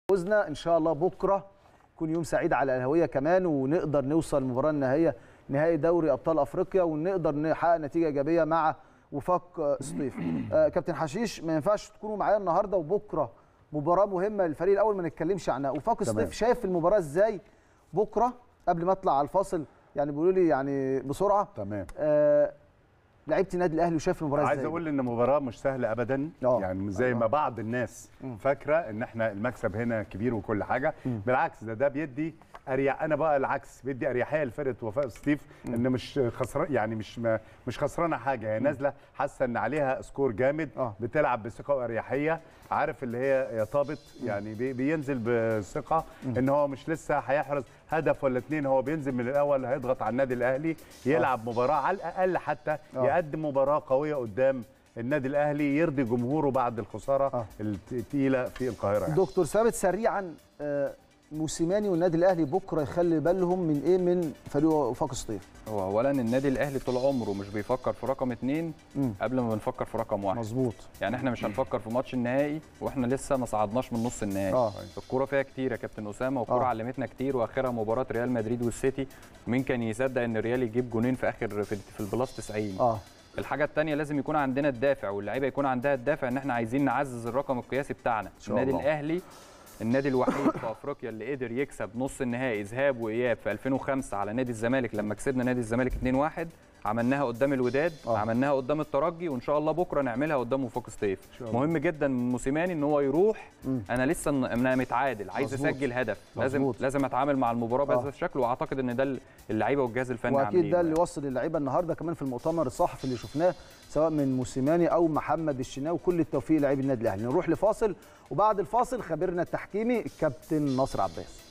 فوزنا ان شاء الله بكره يكون يوم سعيد على الهويه كمان ونقدر نوصل المباراه النهائيه نهائي دوري ابطال افريقيا ونقدر نحقق نتيجه ايجابيه مع وفاق سطيف آه كابتن حشيش ما ينفعش تكونوا معايا النهارده وبكره مباراه مهمه للفريق الاول ما نتكلمش عنها وفاق سطيف شايف المباراه ازاي بكره قبل ما اطلع على الفاصل يعني بيقولوا لي يعني بسرعه تمام آه لعيبه النادي الاهلي وشايف المباراه ازاي عايز اقول ان المباراه مش سهله ابدا آه. يعني زي ما بعض الناس فاكره ان احنا المكسب هنا كبير وكل حاجه بالعكس ده ده بيدي اريح انا بقى العكس بيدي اريحيه لفرقه وفاء ستيف ان مش خسران يعني مش ما مش خسرانه حاجه هي نازله حاسه ان عليها سكور جامد آه. بتلعب بثقه واريحيه عارف اللي هي يا طابت يعني بي- بينزل بثقه ان هو مش لسه هيحرز هدف ولا اتنين هو بينزل من الاول هيضغط على النادي الاهلي يلعب مباراه على الاقل حتى آه. يقدم مباراه قويه قدام النادي الاهلي يرضي جمهوره بعد الخساره آه. الثقيله في القاهره يعني. دكتور ثابت سريعا آه، موسيماني والنادي الاهلي بكره يخلي بالهم من ايه من فريق وفاق سطيف هو اولا النادي الاهلي طول عمره مش بيفكر في رقم اتنين مم. قبل ما بنفكر في رقم واحد مظبوط يعني احنا مش هنفكر في ماتش النهائي واحنا لسه ما صعدناش من نص النهائي آه. الكوره فيها كتير يا كابتن اسامه والكوره آه. علمتنا كتير واخرها مباراه ريال مدريد والسيتي مين كان يصدق ان الريال يجيب جونين في اخر في, في البلاس 90 اه الحاجه الثانيه لازم يكون عندنا الدافع واللعيبه يكون عندها الدافع ان احنا عايزين نعزز الرقم القياسي بتاعنا شاء النادي الله. الاهلي النادي الوحيد في افريقيا اللي قدر يكسب نص النهائي ذهاب واياب في 2005 على نادي الزمالك لما كسبنا نادي الزمالك 2-1 عملناها قدام الوداد آه. عملناها قدام الترجي وان شاء الله بكره نعملها قدام وفاق سطيف شاء الله. مهم جدا من موسيماني ان هو يروح مم. انا لسه ن- انا متعادل عايز مظبوط. اسجل هدف لازم مظبوط. لازم اتعامل مع المباراه آه. بهذا الشكل واعتقد ان ده اللعيبه والجهاز الفني واكيد عاملينه ده اللي يعني. وصل اللعيبه النهارده كمان في المؤتمر الصحفي اللي شفناه سواء من موسيماني او محمد الشناوي كل التوفيق للاعبي النادي الاهلي نروح لفاصل وبعد الفاصل خبيرنا التحكيمي الكابتن ناصر عباس